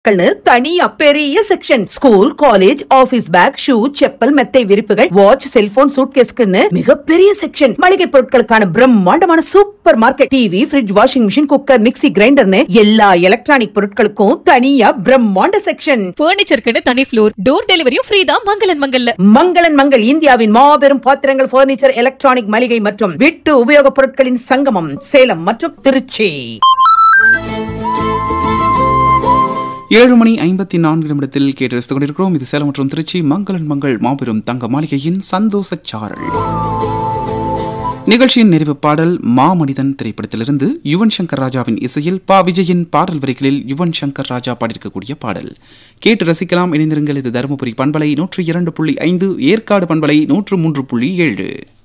கள்னு தனியா பெரிய section school college office bag shoe chappal மெத்தை விரிப்புகள் வாட்ச் செல்போன் சூட்கேஸ்க்குன்னு மிகப்பெரிய செக்ஷன் மளிகை பொருட்களுக்கான பிரம்மாண்டமான super market TV fridge washing machine cooker mixie கிரைண்டர்னு எல்லா எலக்ட்ரானிக் பொருட்களுக்கும் தனியா பிரம்மாண்ட செக்ஷன் பர்னிச்சருக்குன்னு தனி ஃப்ளோர் டோர் டெலிவரியும் ஃப்ரீ தான் மங்களன் மங்கல்ல மங்களன் மங்கள் இந்தியாவின் மாபெரும் பாத்திரங்கள் பர்னிச்சர் எலக்ட்ரானிக் மளிகை மற்றும் வீட்டு உபயோகப் பொருட்களின் சங்கமம் சேலம் மற்றும் திருச்சி ஏழு மணி ஐம்பத்தி நான்கு நிமிடத்தில் கேட்டு ரசித்துக் கொண்டிருக்கிறோம் இது சேலம் மற்றும் திருச்சி மங்களன் மங்கள் மாபெரும் தங்க மாளிகையின் சந்தோஷ சாரல் நிகழ்ச்சியின் நிறைவு பாடல் மாமனிதன் திரைப்படத்திலிருந்து யுவன் சங்கர் ராஜாவின் இசையில் பா விஜயின் பாடல் வரிகளில் யுவன் சங்கர் ராஜா பாடியிருக்கக்கூடிய பாடல் கேட்டு ரசிக்கலாம் இணைந்திருங்கள் இது தருமபுரி பண்பலை நூற்றி இரண்டு புள்ளி ஐந்து ஏற்காடு பண்பலை நூற்று மூன்று புள்ளி ஏழு